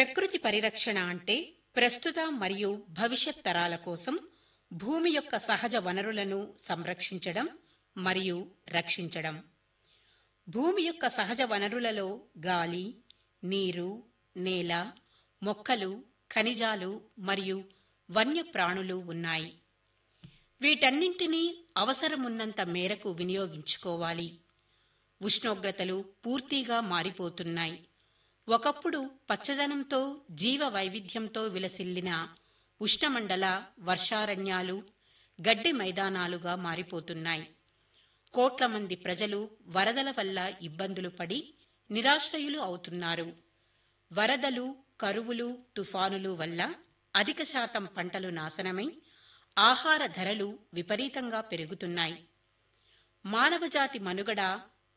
ప్రకృతి పరిరక్షణ అంటే ప్రస్తుత మరియు భవిష్యత్ తరాల కోసం భూమి యొక్క సహజ వనరులను సంరక్షించడం మరియు రక్షించడం భూమి యొక్క సహజ వనరులలో గాలి నీరు నేల మొక్కలు ఖనిజాలు మరియు వన్యప్రాణులు ఉన్నాయి వీటన్నింటినీ అవసరమున్నంత మేరకు వినియోగించుకోవాలి ఉష్ణోగ్రతలు పూర్తిగా మారిపోతున్నాయి ఒకప్పుడు పచ్చదనంతో జీవ వైవిధ్యంతో విలసిల్లిన ఉష్ణమండల వర్షారణ్యాలు గడ్డి మైదానాలుగా మారిపోతున్నాయి కోట్ల మంది ప్రజలు వరదల వల్ల ఇబ్బందులు పడి నిరాశ్రయులు అవుతున్నారు వరదలు కరువులు తుఫానులు వల్ల అధిక శాతం పంటలు నాశనమై ఆహార ధరలు విపరీతంగా పెరుగుతున్నాయి మానవజాతి మనుగడ